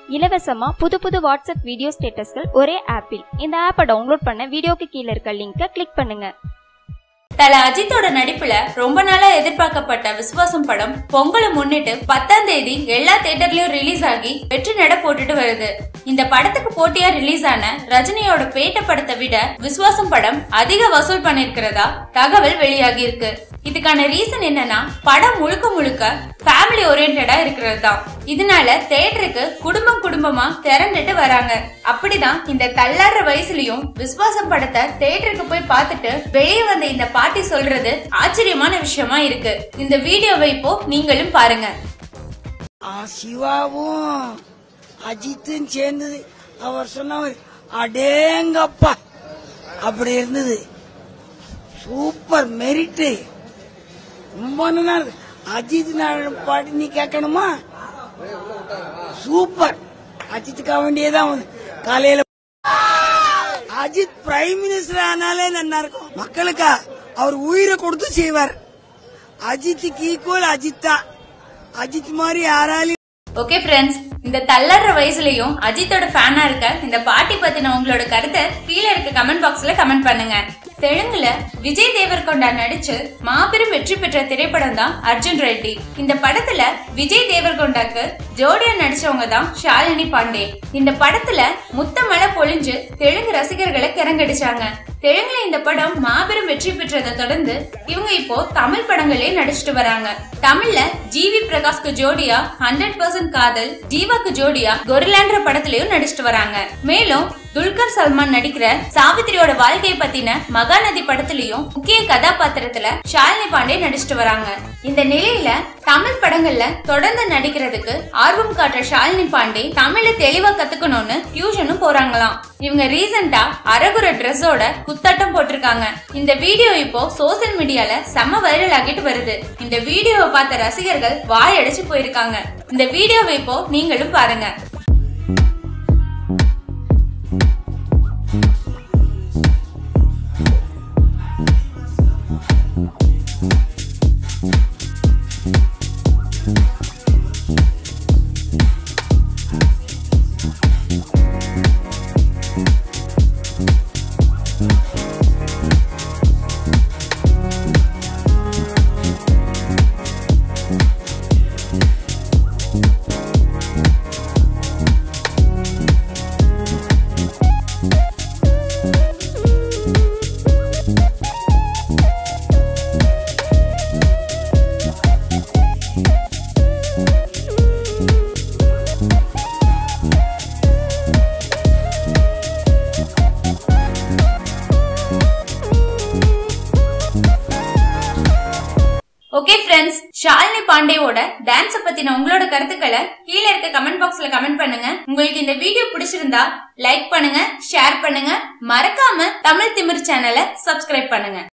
இலவசமா புது புது வாட்ஸ்அப் வீடியோ ஸ்டேட்டஸ்கள் ஒரே ஆப்பில் இந்த ஆப்பை டவுன்லோட் பண்ண வீடியோக்கு கீழே இருக்க லிங்கை கிளிக் பண்ணுங்க தல அஜித்தோட நடிப்புல ரொம்ப நாளா எதிர்பார்க்கப்பட்ட விசுவாசம் படம் பொங்கலை முன்னிட்டு பத்தாம் தேதி எல்லா தியேட்டர்லயும் ரிலீஸ் ஆகி வெற்றி நட போட்டுட்டு வருது இந்த படத்துக்கு போட்டியா ரிலீஸ் ஆன ரஜினியோட பேட்ட படத்தை விட விசுவாசம் படம் அதிக வசூல் பண்ணிருக்கிறதா தகவல் வெளியாகி இருக்கு இதுக்கான ரீசன் என்னன்னா படம் முழுக்க முழுக்க ஃபேமிலி ஓரியன்டா இருக்கிறது தான் இதனால தேட்டருக்கு குடும்பம் குடும்பமா திரண்டுட்டு வராங்க அப்படிதான் இந்த தள்ளாடுற வயசுலயும் விசுவாசம் படத்தை தேட்டருக்கு போய் பார்த்துட்டு வெளியே வந்த இந்த பாட்டி சொல்றது ஆச்சரியமான விஷயமா இருக்கு இந்த வீடியோவை இப்போ நீங்களும் பாருங்க ஆ, சிவாவும் அஜித்தும் சேர்ந்தது அவர் சொன்னவர் அடேங்கப்பா அப்படி இருந்தது சூப்பர் மெரிட்டு ரொம்ப நல்லா இருக்கு அஜித் நாராயண பாட்டு நீ கேட்கணுமா சூப்பர் அஜித்துக்காக வேண்டியதான் வந்து காலையில அஜித் பிரைம் மினிஸ்டர் ஆனாலே நல்லா இருக்கும் மக்களுக்கா அவர் உயிரை கொடுத்து செய்வார் அஜித்துக்கு ஈக்குவல் அஜித் தான் அஜித் மாதிரி யாராலையும் ஓகே ஃப்ரெண்ட்ஸ் இந்த தள்ளாடுற வயசுலயும் அஜித்தோட ஃபேனா இருக்க இந்த பாட்டி பத்தின உங்களோட கருத்தை கீழே இருக்க கமெண்ட் பாக்ஸ்ல கமெண்ட் பண்ணுங்க தெலுங்குல விஜய் தேவர்கொண்டா நடிச்சு மாபெரும் வெற்றி பெற்ற திரைப்படம் தான் அர்ஜுன் ரெட்டி இந்த படத்துல விஜய் தேவர்கொண்டாக்கு ஜோடியா நடிச்சவங்க தான் ஷாலினி பாண்டே இந்த படத்துல முத்த மழை பொழிஞ்சு தெலுங்கு ரசிகர்களை கிறங்கடிச்சாங்க தெலுங்குல இந்த படம் மாபெரும் வெற்றி பெற்றதை தொடர்ந்து இவங்க இப்போ தமிழ் படங்களே நடிச்சிட்டு வராங்க தமிழ்ல ஜிவி பிரகாஷ்க்கு ஜோடியா ஹண்ட்ரட் பர்சன்ட் காதல் ஜீவாக்கு ஜோடியா கொரிலான்ற படத்திலயும் நடிச்சிட்டு வராங்க மேலும் துல்கர் சல்மான் நடிக்கிற சாவித்திரியோட வாழ்க்கையை பத்தின மகாநதி படத்திலையும் முக்கிய கதாபாத்திரத்துல ஷாலினி பாண்டே நடிச்சிட்டு வராங்க இந்த நிலையில தமிழ் படங்கள்ல தொடர்ந்து நடிக்கிறதுக்கு ஆர்வம் காட்டுற ஷாலினி பாண்டே தமிழ தெளிவா கத்துக்கணும்னு டியூஷனும் போறாங்களாம் இவங்க ரீசெண்டா அரகுர ட்ரெஸ்ஸோட குத்தாட்டம் போட்டிருக்காங்க இந்த வீடியோ இப்போ சோசியல் மீடியால செம்ம வைரல் ஆகிட்டு வருது இந்த வீடியோவை பார்த்த ரசிகர்கள் வாயடிச்சு போயிருக்காங்க இந்த வீடியோவை இப்போ நீங்களும் பாருங்க ஓகே ஃப்ரெண்ட்ஸ் ஷாலினி பாண்டேவோட டான்ஸ பத்தின உங்களோட கருத்துக்களை கீழே இருக்க கமெண்ட் பாக்ஸ்ல கமெண்ட் பண்ணுங்க உங்களுக்கு இந்த வீடியோ பிடிச்சிருந்தா லைக் பண்ணுங்க ஷேர் பண்ணுங்க மறக்காம தமிழ் திமிர் சேனலை சப்ஸ்கிரைப் பண்ணுங்க